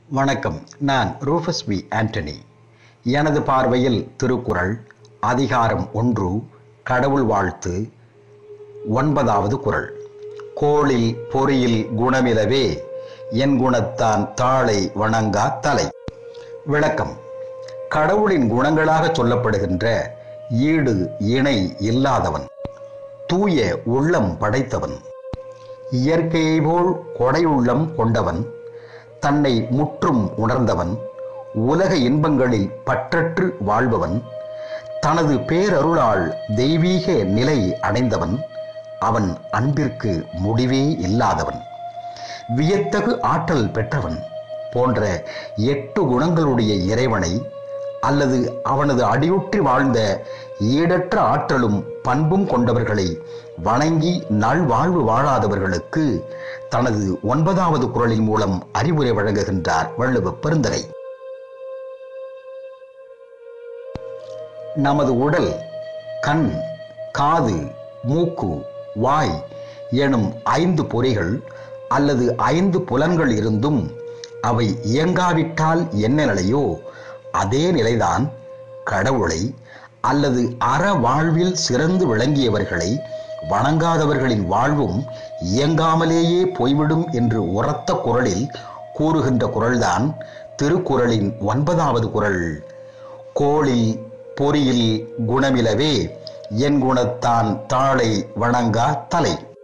வணக்கம் நான் Rufus we Antony எனது பார்வையில் திருக்குறள் அதிகாரம் ஒன்று கடவுள் வாழ்த்து ஒன்பதாவது குறள் கோளில் பொறியில் குணமிலவே என் குணத்தான் தாளை வணங்கா தலை விளக்கம் கடவுளின் குணங்களாக சொல்லப்படுகின்ற ஈடு இணை இல்லாதவன் தூய உள்ளம் படைத்தவன் இயற்கையை போல் கொடையுள்ளம் கொண்டவன் தன்னை முற்றும் உணர்ந்தவன் உலக இன்பங்களில் பற்றற்று வாழ்பவன் தனது பேரருளால் தெய்வீக நிலை அடைந்தவன் அவன் அன்பிற்கு முடிவே இல்லாதவன் வியத்தகு ஆற்றல் பெற்றவன் போன்ற எட்டு குணங்களுடைய இறைவனை அல்லது அவனது அடியுற்றி வாழ்ந்த ஈடற்ற ஆற்றலும் பண்பும் கொண்டவர்களை வணங்கி நல்வாழ்வு வாழாதவர்களுக்கு தனது ஒன்பதாவது குரலின் மூலம் அறிவுரை வழங்குகின்றார் வள்ளுவ பெருந்தகை நமது உடல் கண் காது மூக்கு வாய் எனும் ஐந்து பொறிகள் அல்லது ஐந்து புலன்கள் இருந்தும் அவை இயங்காவிட்டால் என்ன நிலையோ அதே நிலைதான் கடவுளை அல்லது அற வாழ்வில் சிறந்து விளங்கியவர்களை வணங்காதவர்களின் வாழ்வும் இயங்காமலேயே போய்விடும் என்று உரத்த குரலில் கூறுகின்ற குரல்தான் திருக்குறளின் ஒன்பதாவது குரல் கோளில் பொறியில் குணமிலவே என் குணத்தான் தாளை வணங்கா தலை